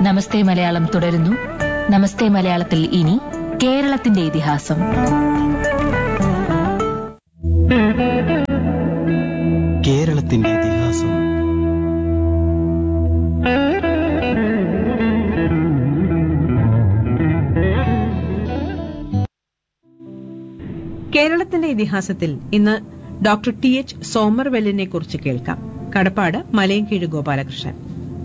നമസ്തേ മലയാളം തുടരുന്നു നമസ്തേ മലയാളത്തിൽ ഇനി കേരളത്തിന്റെ ഇതിഹാസം കേരളത്തിന്റെ ഇതിഹാസം കേരളത്തിന്റെ ഇതിഹാസത്തിൽ ഇന്ന് ഡോക്ടർ ടി എച്ച് സോമർവെല്ലിനെ കുറിച്ച് കേൾക്കാം കടപ്പാട് മലയൻകീഴ് ഗോപാലകൃഷ്ണൻ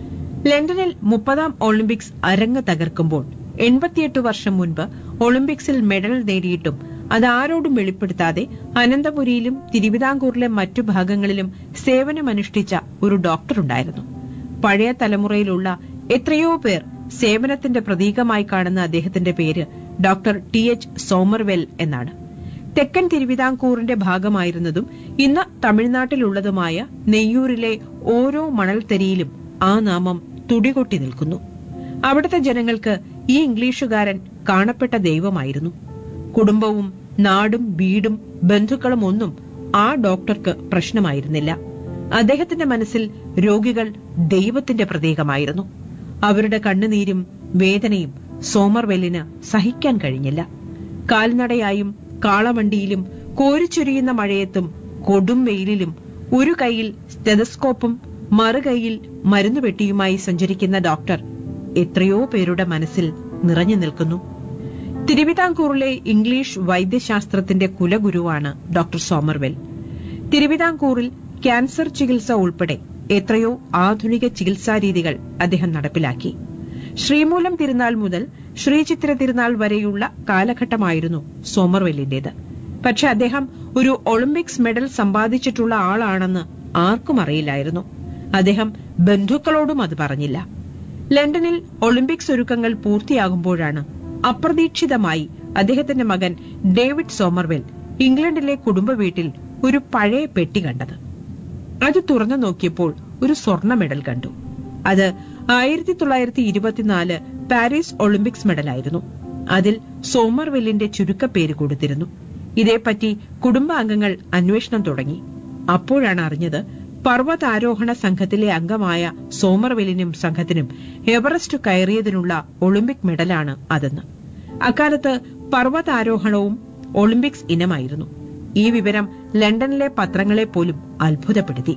ലണ്ടനിൽ മുപ്പതാം ഒളിമ്പിക്സ് അരങ്ങ് തകർക്കുമ്പോൾ എൺപത്തിയെട്ട് വർഷം മുൻപ് ഒളിമ്പിക്സിൽ മെഡൽ നേടിയിട്ടും അത് ആരോടും വെളിപ്പെടുത്താതെ അനന്തപുരിയിലും തിരുവിതാംകൂറിലെ മറ്റു ഭാഗങ്ങളിലും സേവനമനുഷ്ഠിച്ച ഒരു ഡോക്ടറുണ്ടായിരുന്നു പഴയ തലമുറയിലുള്ള എത്രയോ പേർ സേവനത്തിന്റെ പ്രതീകമായി കാണുന്ന അദ്ദേഹത്തിന്റെ പേര് ഡോക്ടർ ടി എച്ച് സോമർവെൽ എന്നാണ് തെക്കൻ തിരുവിതാംകൂറിന്റെ ഭാഗമായിരുന്നതും ഇന്ന് തമിഴ്നാട്ടിലുള്ളതുമായ നെയ്യൂരിലെ ഓരോ മണൽത്തരിയിലും ആ നാമം തുടികൊട്ടി നിൽക്കുന്നു അവിടുത്തെ ജനങ്ങൾക്ക് ഈ ഇംഗ്ലീഷുകാരൻ കാണപ്പെട്ട ദൈവമായിരുന്നു കുടുംബവും നാടും വീടും ബന്ധുക്കളും ഒന്നും ആ ഡോക്ടർക്ക് പ്രശ്നമായിരുന്നില്ല അദ്ദേഹത്തിന്റെ മനസ്സിൽ രോഗികൾ ദൈവത്തിന്റെ പ്രതീകമായിരുന്നു അവരുടെ കണ്ണുനീരും വേദനയും സോമർവെല്ലിന് സഹിക്കാൻ കഴിഞ്ഞില്ല കാൽനടയായും കാളവണ്ടിയിലും കോരിച്ചൊരിയുന്ന മഴയത്തും കൊടും വെയിലിലും ഒരു കൈയിൽ സ്റ്റെതസ്കോപ്പും മറുകൈയിൽ മരുന്നുപെട്ടിയുമായി സഞ്ചരിക്കുന്ന ഡോക്ടർ എത്രയോ പേരുടെ മനസ്സിൽ നിറഞ്ഞു നിൽക്കുന്നു തിരുവിതാംകൂറിലെ ഇംഗ്ലീഷ് വൈദ്യശാസ്ത്രത്തിന്റെ കുലഗുരുവാണ് ഡോക്ടർ സോമർവെൽ തിരുവിതാംകൂറിൽ ക്യാൻസർ ചികിത്സ ഉൾപ്പെടെ എത്രയോ ആധുനിക ചികിത്സാ രീതികൾ അദ്ദേഹം നടപ്പിലാക്കി ശ്രീമൂലം തിരുനാൾ മുതൽ ശ്രീചിത്ര തിരുനാൾ വരെയുള്ള കാലഘട്ടമായിരുന്നു സോമർവെല്ലിന്റേത് പക്ഷെ അദ്ദേഹം ഒരു ഒളിമ്പിക്സ് മെഡൽ സമ്പാദിച്ചിട്ടുള്ള ആളാണെന്ന് ആർക്കും അറിയില്ലായിരുന്നു അദ്ദേഹം ബന്ധുക്കളോടും അത് പറഞ്ഞില്ല ലണ്ടനിൽ ഒളിമ്പിക്സ് ഒരുക്കങ്ങൾ പൂർത്തിയാകുമ്പോഴാണ് അപ്രതീക്ഷിതമായി അദ്ദേഹത്തിന്റെ മകൻ ഡേവിഡ് സോമർവെൽ ഇംഗ്ലണ്ടിലെ കുടുംബ വീട്ടിൽ ഒരു പഴയ പെട്ടി കണ്ടത് അത് തുറന്നു നോക്കിയപ്പോൾ ഒരു സ്വർണ്ണ മെഡൽ കണ്ടു അത് ആയിരത്തി തൊള്ളായിരത്തി ഇരുപത്തിനാല് പാരീസ് ഒളിമ്പിക്സ് മെഡലായിരുന്നു അതിൽ സോമർവെല്ലിന്റെ ചുരുക്കപ്പേര് കൊടുത്തിരുന്നു ഇതേപ്പറ്റി കുടുംബാംഗങ്ങൾ അന്വേഷണം തുടങ്ങി അപ്പോഴാണ് അറിഞ്ഞത് പർവ്വതാരോഹണ സംഘത്തിലെ അംഗമായ സോമർവെല്ലിനും സംഘത്തിനും എവറസ്റ്റ് കയറിയതിനുള്ള ഒളിമ്പിക് മെഡലാണ് അതെന്ന് അക്കാലത്ത് പർവ്വതാരോഹണവും ഒളിമ്പിക്സ് ഇനമായിരുന്നു ഈ വിവരം ലണ്ടനിലെ പത്രങ്ങളെ പോലും അത്ഭുതപ്പെടുത്തി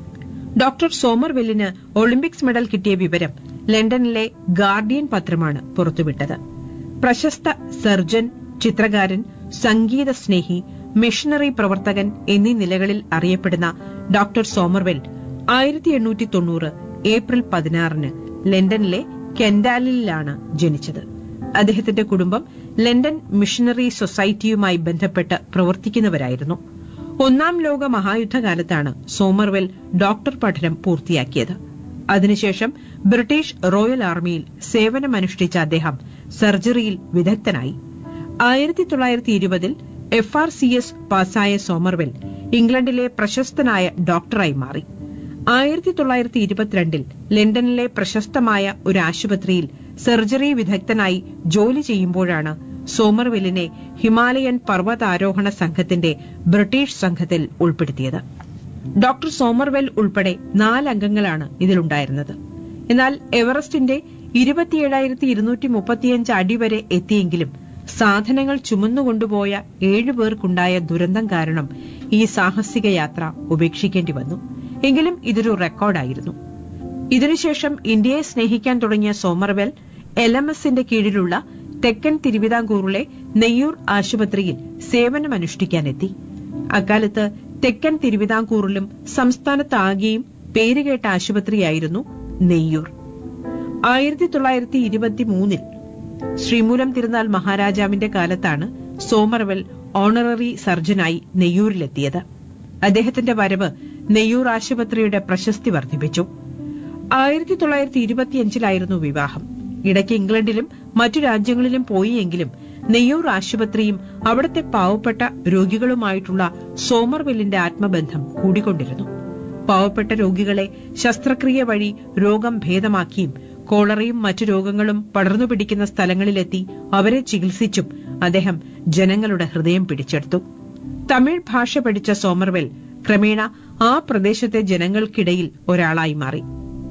ഡോക്ടർ സോമർവെല്ലിന് ഒളിമ്പിക്സ് മെഡൽ കിട്ടിയ വിവരം ലണ്ടനിലെ ഗാർഡിയൻ പത്രമാണ് പുറത്തുവിട്ടത് പ്രശസ്ത സർജൻ ചിത്രകാരൻ സംഗീത സ്നേഹി മിഷണറി പ്രവർത്തകൻ എന്നീ നിലകളിൽ അറിയപ്പെടുന്ന ഡോക്ടർ സോമർവെൽ ആയിരത്തി എണ്ണൂറ്റി തൊണ്ണൂറ് ഏപ്രിൽ പതിനാറിന് ലണ്ടനിലെ കെൻഡാലിലാണ് ജനിച്ചത് അദ്ദേഹത്തിന്റെ കുടുംബം ലണ്ടൻ മിഷണറി സൊസൈറ്റിയുമായി ബന്ധപ്പെട്ട് പ്രവർത്തിക്കുന്നവരായിരുന്നു ഒന്നാം ലോക മഹായുദ്ധകാലത്താണ് സോമർവെൽ ഡോക്ടർ പഠനം പൂർത്തിയാക്കിയത് അതിനുശേഷം ബ്രിട്ടീഷ് റോയൽ ആർമിയിൽ സേവനമനുഷ്ഠിച്ച അദ്ദേഹം സർജറിയിൽ വിദഗ്ധനായി ആയിരത്തി തൊള്ളായിരത്തി ഇരുപതിൽ എഫ് ആർ സി എസ് പാസായ സോമർവെൽ ഇംഗ്ലണ്ടിലെ പ്രശസ്തനായ ഡോക്ടറായി മാറി ആയിരത്തി തൊള്ളായിരത്തി ഇരുപത്തിരണ്ടിൽ ലണ്ടനിലെ പ്രശസ്തമായ ഒരു ആശുപത്രിയിൽ സർജറി വിദഗ്ധനായി ജോലി ചെയ്യുമ്പോഴാണ് സോമർവെല്ലിനെ ഹിമാലയൻ പർവ്വതാരോഹണ സംഘത്തിന്റെ ബ്രിട്ടീഷ് സംഘത്തിൽ ഉൾപ്പെടുത്തിയത് ഡോക്ടർ സോമർവെൽ ഉൾപ്പെടെ നാലംഗങ്ങളാണ് ഇതിലുണ്ടായിരുന്നത് എന്നാൽ എവറസ്റ്റിന്റെ ഇരുപത്തിയേഴായിരത്തി ഇരുന്നൂറ്റി മുപ്പത്തിയഞ്ച് അടി വരെ എത്തിയെങ്കിലും സാധനങ്ങൾ ചുമന്നുകൊണ്ടുപോയ ഏഴുപേർക്കുണ്ടായ ദുരന്തം കാരണം ഈ സാഹസിക യാത്ര ഉപേക്ഷിക്കേണ്ടി വന്നു എങ്കിലും ഇതൊരു റെക്കോർഡായിരുന്നു ഇതിനുശേഷം ഇന്ത്യയെ സ്നേഹിക്കാൻ തുടങ്ങിയ സോമർവെൽ എൽ എം എസിന്റെ കീഴിലുള്ള തെക്കൻ തിരുവിതാംകൂറിലെ നെയ്യൂർ ആശുപത്രിയിൽ സേവനമനുഷ്ഠിക്കാനെത്തി അക്കാലത്ത് തെക്കൻ തിരുവിതാംകൂറിലും സംസ്ഥാനത്താകെയും പേരുകേട്ട ആശുപത്രിയായിരുന്നു നെയ്യൂർ ആയിരത്തി തൊള്ളായിരത്തി ഇരുപത്തിമൂന്നിൽ ശ്രീമൂലം തിരുനാൾ മഹാരാജാവിന്റെ കാലത്താണ് സോമർവെൽ ഓണററി സർജനായി നെയ്യൂരിലെത്തിയത് അദ്ദേഹത്തിന്റെ വരവ് നെയ്യൂർ ആശുപത്രിയുടെ പ്രശസ്തി വർദ്ധിപ്പിച്ചു ആയിരത്തി തൊള്ളായിരത്തി ഇരുപത്തിയഞ്ചിലായിരുന്നു വിവാഹം ഇടയ്ക്ക് ഇംഗ്ലണ്ടിലും മറ്റു രാജ്യങ്ങളിലും പോയിയെങ്കിലും നെയ്യൂർ ആശുപത്രിയും അവിടുത്തെ പാവപ്പെട്ട രോഗികളുമായിട്ടുള്ള സോമർവെല്ലിന്റെ ആത്മബന്ധം കൂടിക്കൊണ്ടിരുന്നു പാവപ്പെട്ട രോഗികളെ ശസ്ത്രക്രിയ വഴി രോഗം ഭേദമാക്കിയും കോളറയും മറ്റു രോഗങ്ങളും പടർന്നു പിടിക്കുന്ന സ്ഥലങ്ങളിലെത്തി അവരെ ചികിത്സിച്ചും അദ്ദേഹം ജനങ്ങളുടെ ഹൃദയം പിടിച്ചെടുത്തു തമിഴ് ഭാഷ പഠിച്ച സോമർവെൽ ക്രമേണ ആ പ്രദേശത്തെ ജനങ്ങൾക്കിടയിൽ ഒരാളായി മാറി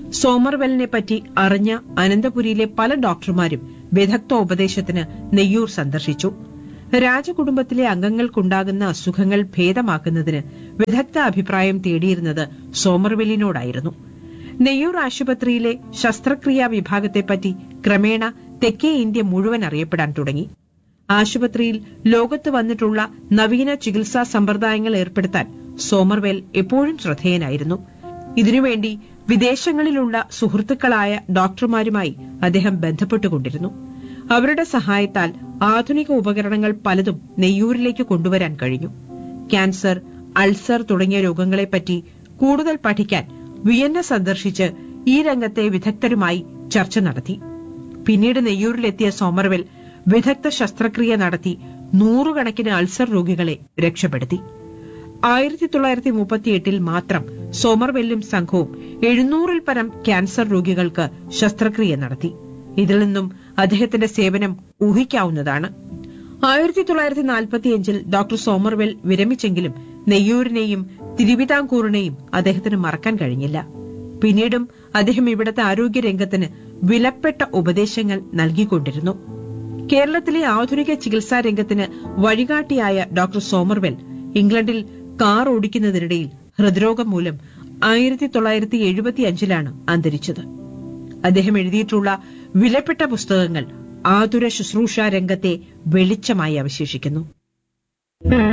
സോമർവെലിനെ പറ്റി അറിഞ്ഞ അനന്തപുരിയിലെ പല ഡോക്ടർമാരും വിദഗ്ധ ഉപദേശത്തിന് നെയ്യൂർ സന്ദർശിച്ചു രാജകുടുംബത്തിലെ അംഗങ്ങൾക്കുണ്ടാകുന്ന അസുഖങ്ങൾ ഭേദമാക്കുന്നതിന് വിദഗ്ധ അഭിപ്രായം തേടിയിരുന്നത് സോമർവെല്ലിനോടായിരുന്നു നെയ്യൂർ ആശുപത്രിയിലെ ശസ്ത്രക്രിയാ വിഭാഗത്തെപ്പറ്റി ക്രമേണ തെക്കേ ഇന്ത്യ മുഴുവൻ അറിയപ്പെടാൻ തുടങ്ങി ആശുപത്രിയിൽ ലോകത്ത് വന്നിട്ടുള്ള നവീന ചികിത്സാ സമ്പ്രദായങ്ങൾ ഏർപ്പെടുത്താൻ സോമർവെൽ എപ്പോഴും ശ്രദ്ധേയനായിരുന്നു ഇതിനുവേണ്ടി വിദേശങ്ങളിലുള്ള സുഹൃത്തുക്കളായ ഡോക്ടർമാരുമായി അദ്ദേഹം ബന്ധപ്പെട്ടുകൊണ്ടിരുന്നു അവരുടെ സഹായത്താൽ ആധുനിക ഉപകരണങ്ങൾ പലതും നെയ്യൂരിലേക്ക് കൊണ്ടുവരാൻ കഴിഞ്ഞു ക്യാൻസർ അൾസർ തുടങ്ങിയ രോഗങ്ങളെപ്പറ്റി കൂടുതൽ പഠിക്കാൻ വിയന്ന സന്ദർശിച്ച് ഈ രംഗത്തെ വിദഗ്ധരുമായി ചർച്ച നടത്തി പിന്നീട് നെയ്യൂരിലെത്തിയ സോമർവെൽ വിദഗ്ധ ശസ്ത്രക്രിയ നടത്തി നൂറുകണക്കിന് അൾസർ രോഗികളെ രക്ഷപ്പെടുത്തി ആയിരത്തി തൊള്ളായിരത്തി മുപ്പത്തിയെട്ടിൽ മാത്രം സോമർവെല്ലും സംഘവും എഴുന്നൂറിൽ പരം ക്യാൻസർ രോഗികൾക്ക് ശസ്ത്രക്രിയ നടത്തി ഇതിൽ നിന്നും അദ്ദേഹത്തിന്റെ സേവനം ഊഹിക്കാവുന്നതാണ് ആയിരത്തി തൊള്ളായിരത്തി നാൽപ്പത്തിയഞ്ചിൽ ഡോക്ടർ സോമർവെൽ വിരമിച്ചെങ്കിലും നെയ്യൂരിനെയും തിരുവിതാംകൂറിനെയും അദ്ദേഹത്തിന് മറക്കാൻ കഴിഞ്ഞില്ല പിന്നീടും അദ്ദേഹം ഇവിടത്തെ ആരോഗ്യരംഗത്തിന് വിലപ്പെട്ട ഉപദേശങ്ങൾ നൽകിക്കൊണ്ടിരുന്നു കേരളത്തിലെ ആധുനിക ചികിത്സാ രംഗത്തിന് വഴികാട്ടിയായ ഡോക്ടർ സോമർവെൽ ഇംഗ്ലണ്ടിൽ കാർ ഓടിക്കുന്നതിനിടയിൽ ഹൃദ്രോഗം മൂലം ആയിരത്തി തൊള്ളായിരത്തി എഴുപത്തിയഞ്ചിലാണ് അന്തരിച്ചത് അദ്ദേഹം എഴുതിയിട്ടുള്ള വിലപ്പെട്ട പുസ്തകങ്ങൾ ആതുര ശുശ്രൂഷ രംഗത്തെ വെളിച്ചമായി അവശേഷിക്കുന്നു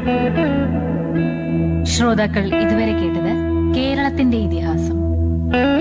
ശ്രോതാക്കൾ ഇതുവരെ കേട്ടത് കേരളത്തിന്റെ ഇതിഹാസം